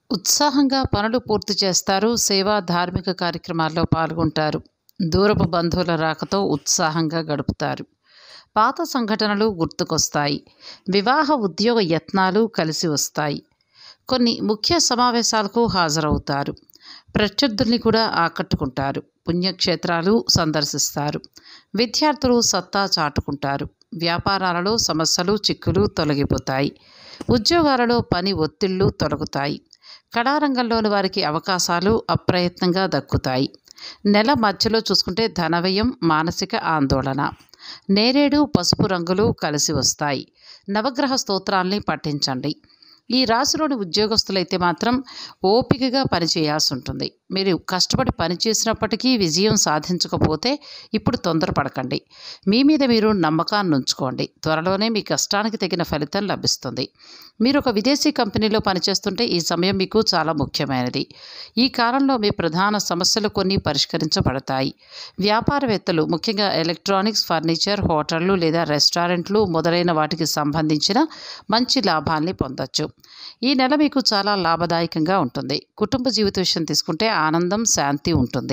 ఉత్సాహంగా పనులు పూర్తి చేస్తారు సేవా ధార్మిక కార్యక్రమాల్లో పాల్గొంటారు దూరపు బంధువుల రాకతో ఉత్సాహంగా గడుపుతారు పాత సంఘటనలు గుర్తుకొస్తాయి వివాహ ఉద్యోగ యత్నాలు కలిసి వస్తాయి కొన్ని ముఖ్య సమావేశాలకు హాజరవుతారు ప్రత్యర్థుల్ని కూడా ఆకట్టుకుంటారు పుణ్యక్షేత్రాలు సందర్శిస్తారు విద్యార్థులు సత్తా చాటుకుంటారు వ్యాపారాలలో సమస్యలు చిక్కులు తొలగిపోతాయి ఉద్యోగాలలో పని ఒత్తిళ్లు తొలగుతాయి కళారంగంలోని వారికి అవకాశాలు అప్రయత్నంగా దక్కుతాయి నెల మధ్యలో చూసుకుంటే ధనవ్యయం మానసిక ఆందోళన నేరేడు పసుపు రంగులు కలిసి వస్తాయి నవగ్రహ స్తోత్రాల్ని పఠించండి ఈ రాశిలోని ఉద్యోగస్తులైతే మాత్రం ఓపికగా పనిచేయాల్సి ఉంటుంది మీరు కష్టపడి పనిచేసినప్పటికీ విజయం సాధించకపోతే ఇప్పుడు తొందరపడకండి మీ మీద మీరు నమ్మకాన్ని ఉంచుకోండి త్వరలోనే మీ కష్టానికి తగిన ఫలితం లభిస్తుంది మీరు ఒక విదేశీ కంపెనీలో పనిచేస్తుంటే ఈ సమయం మీకు చాలా ముఖ్యమైనది ఈ కాలంలో మీ ప్రధాన సమస్యలు కొన్ని పరిష్కరించబడతాయి వ్యాపారవేత్తలు ముఖ్యంగా ఎలక్ట్రానిక్స్ ఫర్నిచర్ హోటళ్లు లేదా రెస్టారెంట్లు మొదలైన వాటికి సంబంధించిన మంచి లాభాల్ని పొందొచ్చు ఈ నెల మీకు చాలా లాభదాయకంగా ఉంటుంది కుటుంబ జీవిత విషయం తీసుకుంటే ఆనందం శాంతి ఉంటుంది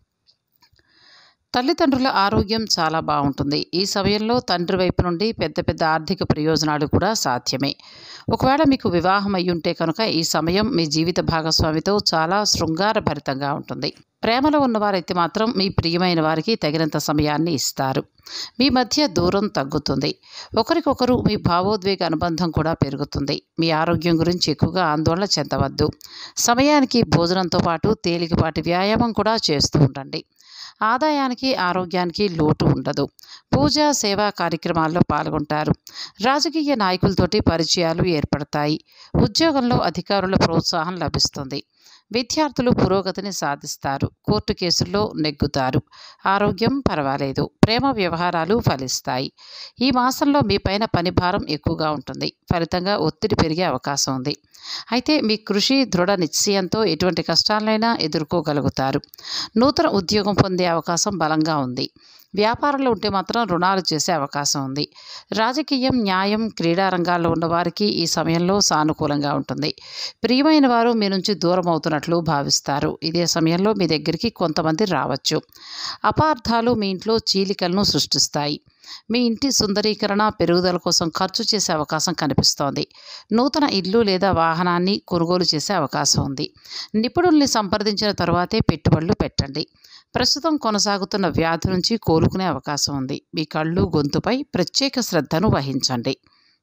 తల్లిదండ్రుల ఆరోగ్యం చాలా బాగుంటుంది ఈ సమయంలో తండ్రి వైపు నుండి పెద్ద పెద్ద ఆర్థిక ప్రయోజనాలు కూడా సాధ్యమే ఒకవేళ మీకు వివాహం అయి ఉంటే కనుక ఈ సమయం మీ జీవిత భాగస్వామితో చాలా శృంగారభరితంగా ఉంటుంది ప్రేమలో ఉన్నవారైతే మాత్రం మీ ప్రియమైన వారికి తగినంత సమయాన్ని ఇస్తారు మీ మధ్య దూరం తగ్గుతుంది ఒకరికొకరు మీ భావోద్వేగ అనుబంధం కూడా పెరుగుతుంది మీ ఆరోగ్యం గురించి ఎక్కువగా ఆందోళన చెందవద్దు సమయానికి భోజనంతో పాటు తేలికపాటి వ్యాయామం కూడా చేస్తూ ఉండండి ఆదాయానికి ఆరోగ్యానికి లోటు ఉండదు పూజ సేవా కార్యక్రమాల్లో పాల్గొంటారు రాజకీయ నాయకులతోటి పరిచయాలు ఏర్పడతాయి ఉద్యోగంలో అధికారుల ప్రోత్సాహం లభిస్తుంది విద్యార్థులు పురోగతిని సాధిస్తారు కోర్టు కేసుల్లో నెగ్గుతారు ఆరోగ్యం పర్వాలేదు ప్రేమ వ్యవహారాలు ఫలిస్తాయి ఈ మాసంలో మీ పైన పని భారం ఎక్కువగా ఉంటుంది ఫలితంగా ఒత్తిడి పెరిగే అవకాశం ఉంది అయితే మీ కృషి దృఢ నిశ్చయంతో ఎటువంటి కష్టాలైనా ఎదుర్కోగలుగుతారు నూతన ఉద్యోగం పొందే అవకాశం బలంగా ఉంది వ్యాపారంలో ఉంటే మాత్రం రుణాలు చేసే అవకాశం ఉంది రాజకీయం న్యాయం క్రీడా రంగాల్లో ఉన్నవారికి ఈ సమయంలో సానుకూలంగా ఉంటుంది ప్రియమైన వారు మీ నుంచి దూరం అవుతున్నట్లు భావిస్తారు ఇదే సమయంలో మీ దగ్గరికి కొంతమంది రావచ్చు అపార్థాలు మీ ఇంట్లో చీలికలను సృష్టిస్తాయి మీ ఇంటి సుందరీకరణ పెరుగుదల కోసం ఖర్చు చేసే అవకాశం కనిపిస్తోంది నూతన ఇల్లు లేదా వాహనాన్ని కొనుగోలు చేసే అవకాశం ఉంది నిపుణుల్ని సంప్రదించిన తర్వాతే పెట్టుబడులు పెట్టండి ప్రస్తుతం కొనసాగుతున్న వ్యాధి నుంచి కోలుకునే అవకాశం ఉంది మీ కళ్ళు గొంతుపై ప్రత్యేక శ్రద్ధను వహించండి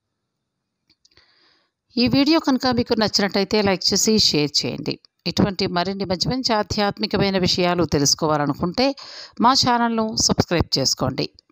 ఈ వీడియో కనుక మీకు నచ్చినట్టయితే లైక్ చేసి షేర్ చేయండి ఇటువంటి మరిన్ని మంచి మంచి ఆధ్యాత్మికమైన విషయాలు తెలుసుకోవాలనుకుంటే మా ఛానల్ను సబ్స్క్రైబ్ చేసుకోండి